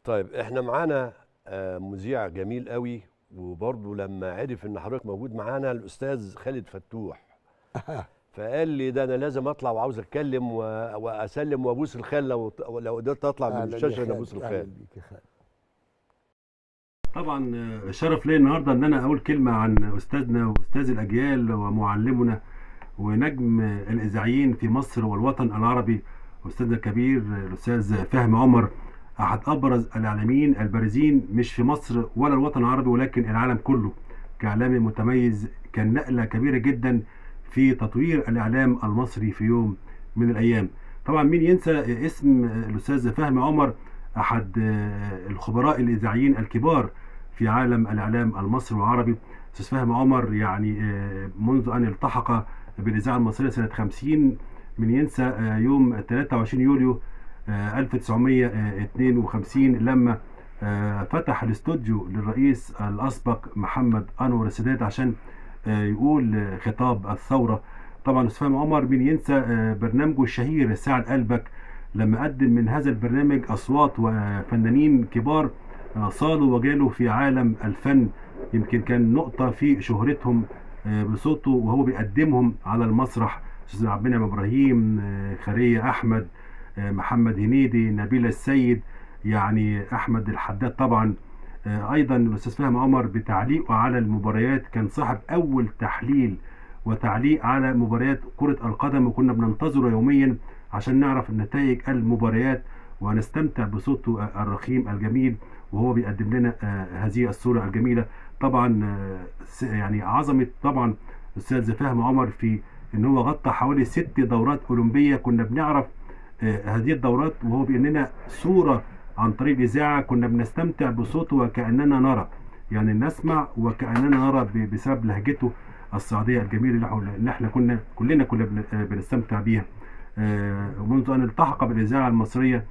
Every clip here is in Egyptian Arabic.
طيب احنا معانا آه، مذيع جميل قوي وبرضه لما عرف ان حضرتك موجود معانا الاستاذ خالد فتوح فقال لي ده انا لازم اطلع وعاوز اتكلم و... واسلم وابوس الخال لو لو قدرت اطلع من أهلاً يا الشاشه خالد، ابوس أهلاً الخال بيك يا خالد. طبعا آه، شرف لي النهارده ان انا اقول كلمه عن استاذنا واستاذ الاجيال ومعلمنا ونجم الاذاعيين في مصر والوطن العربي استاذنا الكبير آه، الاستاذ فهمي عمر احد ابرز الاعلاميين البارزين مش في مصر ولا الوطن العربي ولكن العالم كله كاعلامي متميز كان نقله كبيره جدا في تطوير الاعلام المصري في يوم من الايام طبعا مين ينسى اسم الاستاذ فهمي عمر احد آه، الخبراء الاذاعيين الكبار في عالم الاعلام المصري والعربي استاذ فهمي عمر يعني آه، منذ ان التحق بالاذاعه المصريه سنه 50 من ينسى آه، يوم 23 يوليو آه، 1952 لما آه، فتح الاستوديو للرئيس الاسبق محمد انور السادات عشان آه، يقول آه، خطاب الثوره طبعا استاذ فهمي عمر من ينسى آه، برنامجه الشهير ساعة قلبك لما قدم من هذا البرنامج اصوات وفنانين كبار آه، صالوا وجالوا في عالم الفن يمكن كان نقطة في شهرتهم آه، بصوته وهو بيقدمهم على المسرح استاذ عبد المنعم ابراهيم آه، خيرية احمد آه، محمد هنيدي نبيل السيد يعني احمد الحداد طبعا آه، ايضا الاستاذ فهمي عمر بتعليقه على المباريات كان صاحب اول تحليل وتعليق على مباريات كرة القدم وكنا بننتظره يوميا عشان نعرف نتائج المباريات ونستمتع بصوته آه، الرخيم الجميل وهو بيقدم لنا آه، هذه الصورة الجميلة طبعا آه، س- يعني عظمة طبعا أستاذ فهمي عمر في إن هو غطى حوالي ست دورات أولمبية كنا بنعرف آه، هذه الدورات وهو بيقول لنا صورة عن طريق الإذاعة كنا بنستمتع بصوته وكأننا نرى يعني نسمع وكأننا نرى ب- بسبب لهجته الصعيدية الجميلة اللي إحنا- اللي احنا كنا كلنا كنا بن- آه، بنستمتع بيها آه، ومنذ أن التحق بالإذاعة المصرية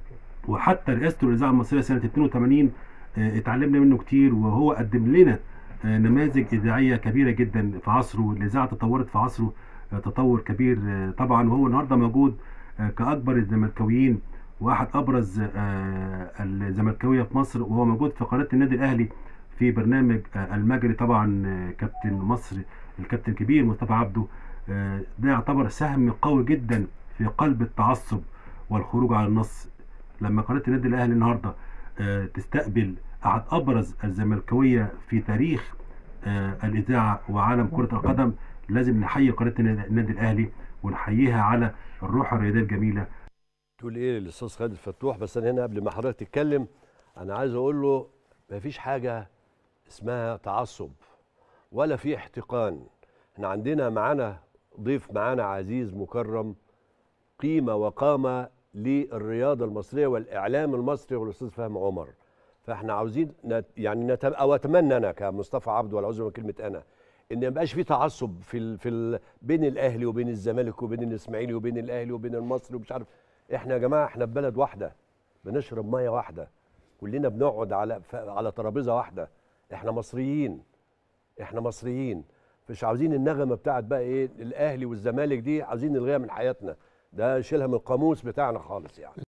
وحتى رئاسته للإذاعة المصرية سنة 82 آه، اتعلمنا منه كتير وهو قدم لنا آه، نماذج إذاعية كبيرة جدا في عصره والإذاعة تطورت في عصره آه، تطور كبير آه، طبعا وهو النهارده موجود آه، كأكبر الزملكاويين وأحد أبرز آه، الزملكاوية في مصر وهو موجود في قناة النادي الأهلي في برنامج آه، المجري طبعا آه، كابتن مصر الكابتن الكبير مصطفى عبده آه، ده يعتبر سهم قوي جدا في قلب التعصب والخروج على النص لما قناه النادي الاهلي النهارده آه، تستقبل احد ابرز الزملكاويه في تاريخ آه، الاذاعه وعالم كره القدم لازم نحيي قناه النادي الاهلي ونحييها على الروح الرياضيه الجميله تقول ايه للاستاذ خالد فتوح بس انا هنا قبل ما حضرتك تتكلم انا عايز اقول له مفيش حاجه اسمها تعصب ولا في احتقان احنا عندنا معانا ضيف معانا عزيز مكرم قيمه وقامه للرياضه المصريه والاعلام المصري والاستاذ فهمي عمر فاحنا عاوزين نت يعني نت او اتمنى انا كمصطفى عبده ولا عاوز كلمه انا ان ما يبقاش في تعصب في ال في ال بين الاهلي وبين الزمالك وبين الاسماعيلي وبين الاهلي وبين المصري ومش عارف احنا يا جماعه احنا في بلد واحده بنشرب ميه واحده كلنا بنقعد على ف- على ترابيزه واحده احنا مصريين احنا مصريين مش عاوزين النغمه بتاعت بقى ايه الاهلي والزمالك دي عاوزين نلغيها من حياتنا ده شيلها من القاموس بتاعنا خالص يعني